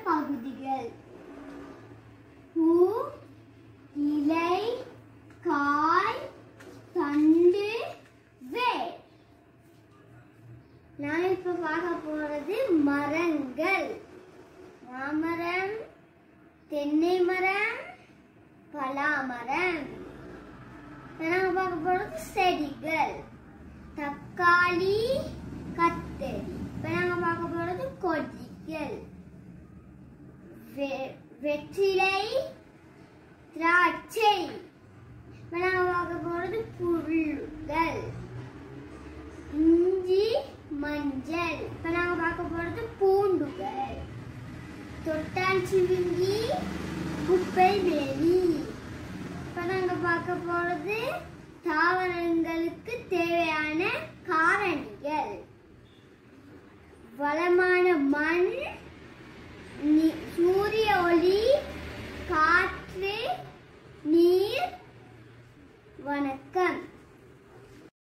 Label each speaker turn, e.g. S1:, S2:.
S1: பகுதிகள் பூ இலை காய் தண்டு வேர் நான் இப்ப பார்க்க போறது மரங்கள் மாமரம் தென்னை மரம் பலாமரம் இப்ப நாங்க பார்க்க போறது செடிகள் தக்காளி கத்தரி இப்ப நாங்க பார்க்க போறது கொடிகள் வெ- வெற்றிலை திராட்சை இப்ப நாங்க பார்க்க போறது புல்லுகள் இஞ்சி மஞ்சள் இப்ப நாங்க பார்க்க போறது பூண்டுகள் தொட்டான் சிவிங்கி குப்பை வெளி இப்ப நாங்க பார்க்க போறது தாவரங்களுக்கு தேவையான காரணிகள் வளமான மண்